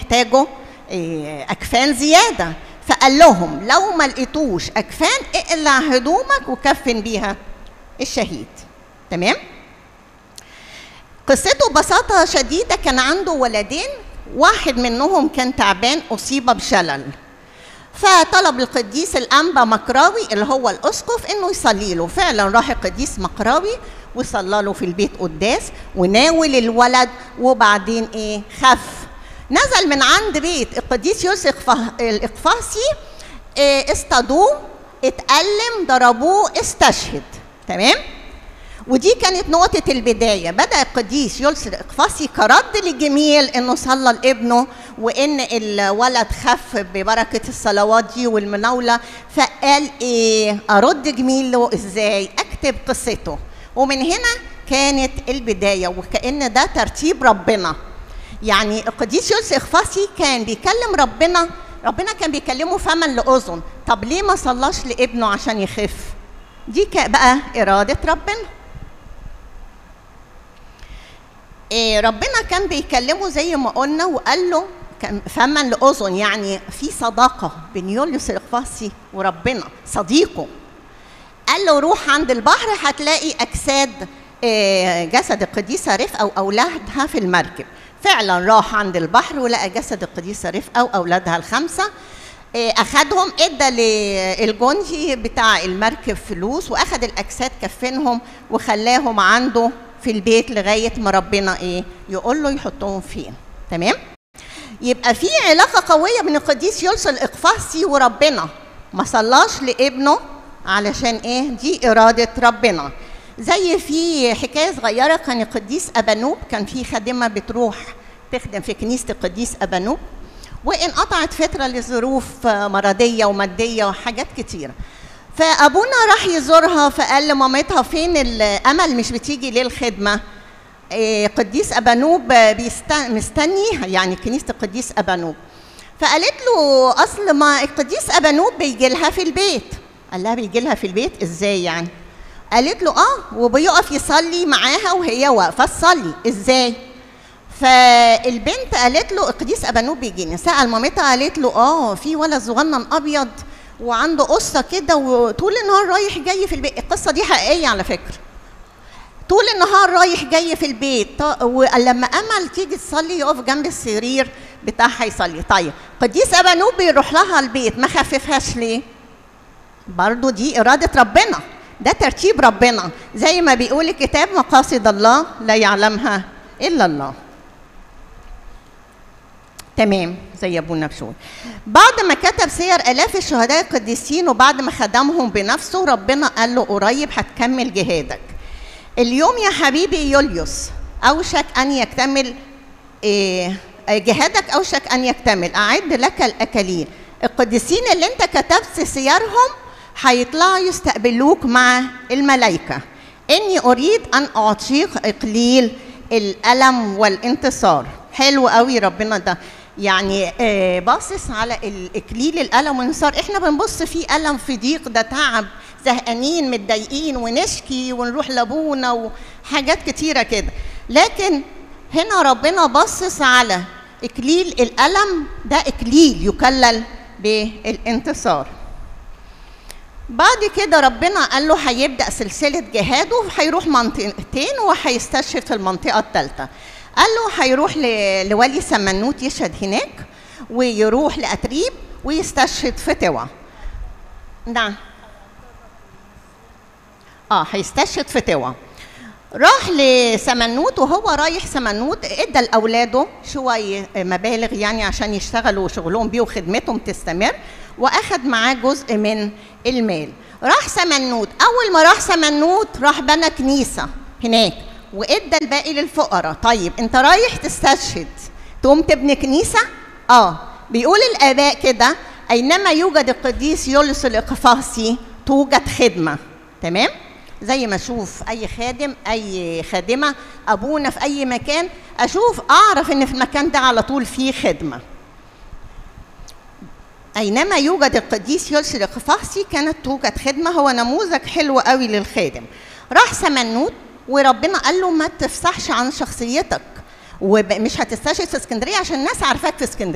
محتاجوا إيه، اكفان زياده فقال لهم لو ما لقيتوش اكفان اقلع هدومك وكفن بيها الشهيد تمام قصته ببساطه شديده كان عنده ولدين واحد منهم كان تعبان اصيب بشلل فطلب القديس الانبا مقراوي اللي هو الاسقف انه يصلي له فعلا راح القديس مقراوي وصلى له في البيت قداس وناول الولد وبعدين ايه خف نزل من عند بيت القديس يوسف الاقفاصي إيه اصطادوه اتألم ضربوه استشهد تمام ودي كانت نقطة البداية بدأ القديس يلسر إقفاصي كرد للجميل إنه صلى لابنه وإن الولد خف ببركة الصلوات دي والمناولة فقال إيه أرد جميله إزاي أكتب قصته ومن هنا كانت البداية وكأن ده ترتيب ربنا يعني القديس يلسر إقفاصي كان بيكلم ربنا ربنا كان بيكلمه فما لأذن طب ليه ما صلاش لابنه عشان يخف دي بقى إرادة ربنا إيه ربنا كان بيكلمه زي ما قلنا وقال له كان فما لأذن يعني في صداقة بين يوليوس الإقفاصي وربنا صديقه قال له روح عند البحر هتلاقي أجساد إيه جسد القديسة رفقة وأولادها في المركب فعلا راح عند البحر ولقى جسد القديسة رفقة وأولادها الخمسة إيه أخدهم إدى للجندي بتاع المركب فلوس وأخد الأجساد كفنهم وخلاهم عنده في البيت لغايه ما ربنا ايه يقول له يحطهم فين تمام يبقى في علاقه قويه بين القديس يلسى الاقفاصي وربنا ما صلاش لابنه علشان ايه دي اراده ربنا زي في حكايه صغيره كان القديس ابانوب كان في خادمه بتروح تخدم في كنيسه القديس ابانوب وانقطعت فتره لظروف مرضيه وماديه وحاجات كتيره فابونا راح يزورها فقال لمامتها فين الامل مش بتيجي ليه الخدمه إيه قديس ابانوب مستني يعني كنيسه القديس ابانوب فقالت له اصل ما القديس ابانوب بيجي لها في البيت قال لها بيجي لها في البيت ازاي يعني قالت له اه وبيقف يصلي معاها وهي واقفه تصلي ازاي فالبنت قالت له القديس ابانوب بيجيني سال مامتها قالت له اه في ولد صغنن ابيض وعنده قصة كده وطول النهار رايح جاي في البيت القصة دي حقيقية على فكرة طول النهار رايح جاي في البيت ولما أمل تيجي تصلي يقف جنب السرير بتاعها يصلي طيب قديس أبانوب بيروح لها البيت ما خففهاش ليه برضو دي إرادة ربنا ده ترتيب ربنا زي ما بيقول الكتاب مقاصد الله لا يعلمها إلا الله تمام زي ابونا بشوي بعد ما كتب سير الاف الشهداء القديسين وبعد ما خدمهم بنفسه ربنا قال له قريب هتكمل جهادك اليوم يا حبيبي يوليوس اوشك ان يكتمل إيه جهادك اوشك ان يكتمل اعد لك الاكاليل القديسين اللي انت كتبت سيرهم هيطلعوا يستقبلوك مع الملائكه اني اريد ان اعطيك اقليل الالم والانتصار حلو قوي ربنا ده يعني آه باصص على الاكليل الالم والانتصار احنا بنبص في الم في ضيق ده تعب زهقانين متضايقين ونشكي ونروح لابونا وحاجات كتيره كده لكن هنا ربنا باصص على اكليل الالم ده اكليل يكلل بالانتصار بعد كده ربنا قال له هيبدا سلسله جهاده هيروح منطقتين وهيستشهد في المنطقه الثالثه قال له هيروح لولي سمنوت يشهد هناك ويروح لأتريب ويستشهد في توا نعم اه هيستشهد في توا راح لسمنوت وهو رايح سمنوت ادى لاولاده شويه مبالغ يعني عشان يشتغلوا شغلهم بيه وخدمتهم تستمر واخد معاه جزء من المال راح سمنوت اول ما راح سمنوت راح بنى كنيسه هناك وادى الباقي للفقراء طيب انت رايح تستشهد تقوم تبني كنيسه اه بيقول الاباء كده اينما يوجد القديس يولس الاقفاصي توجد خدمه تمام زي ما اشوف اي خادم اي خادمه ابونا في اي مكان اشوف اعرف ان في المكان ده على طول فيه خدمه اينما يوجد القديس يولس الاقفاصي كانت توجد خدمه هو نموذج حلو قوي للخادم راح سمنوت وربنا قال له ما تفصحش عن شخصيتك ومش هتستشهد في اسكندريه عشان الناس عارفاك في اسكندريه